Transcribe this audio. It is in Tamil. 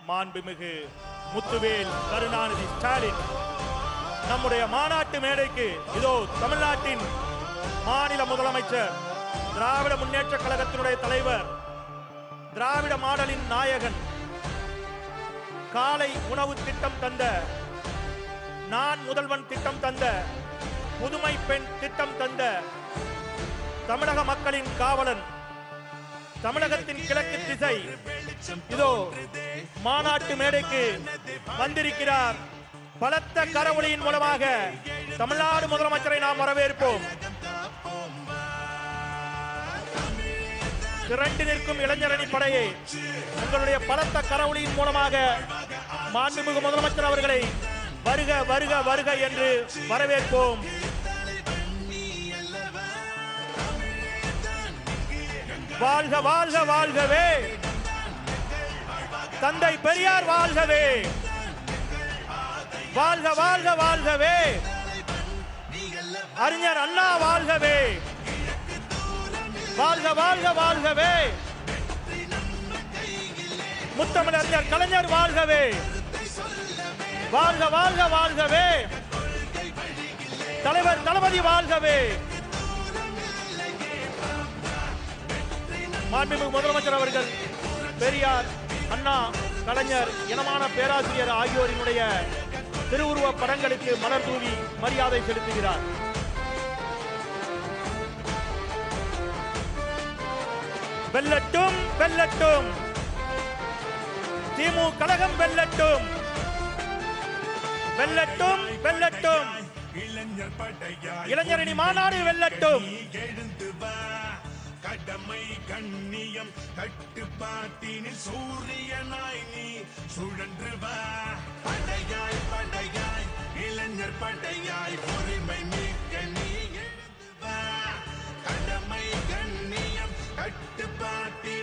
மாண்புமிகு முத்துவேல் கருணாநிதி ஸ்டாலின் நம்முடைய மாநாட்டு மேடைக்கு இதோ தமிழ்நாட்டின் மாநில முதலமைச்சர் திராவிட முன்னேற்ற கழகத்தினுடைய தலைவர் திராவிட மாடலின் நாயகன் காலை உணவு திட்டம் தந்த நான் முதல்வன் திட்டம் தந்த புதுமை பெண் திட்டம் தந்த தமிழக மக்களின் காவலன் தமிழகத்தின் கிழக்கு திசை இதோ மாநாட்டு மேடைக்கு வந்திருக்கிறார் பலத்த கரவொலியின் மூலமாக தமிழ்நாடு முதலமைச்சரை நாம் வரவேற்போம் திரண்டு நிற்கும் இளைஞரணி படையை உங்களுடைய பலத்த கரவொலியின் மூலமாக மாண்புமிகு முதலமைச்சர் அவர்களை வருக வருக வருக என்று வரவேற்போம் வாழ்க வாழ்க வாழ்கவே தந்தை பெரியார் வாழ்கவே வாழ்க வாழ்க வாழ்கவே அறிஞர் அண்ணா வாழ்கவே வாழ்க வாழ்க வாழ்கவே முத்தமிழறிஞர் கலைஞர் வாழ்கவே வாழ்க வாழ்க வாழ்கவே தலைவர் தளபதி வாழ்கவே மாண்புமிகு முதலமைச்சர் அவர்கள் பெரியார் அண்ணா கலைஞர் இனமான பேராசிரியர் ஆகியோரினுடைய திருவுருவ படங்களுக்கு மலர் தூவி மரியாதை செலுத்துகிறார் வெல்லட்டும் வெல்லட்டும் திமு கழகம் வெல்லட்டும் வெல்லட்டும் வெல்லட்டும் இளைஞர் படையாய் இளைஞரணி மாநாடு வெல்லட்டும் எழுந்து வா கடமை கண்ணியம் கட்டுப்பாட்டினில் சூரியனாய் நீ சுழன்று வா படையாய் படையாய் இளைஞர் படையாய் உரிமை மீட்க நீ எழுந்து வா கடமை கண்ணியம் கட்டுப்பாட்டினில்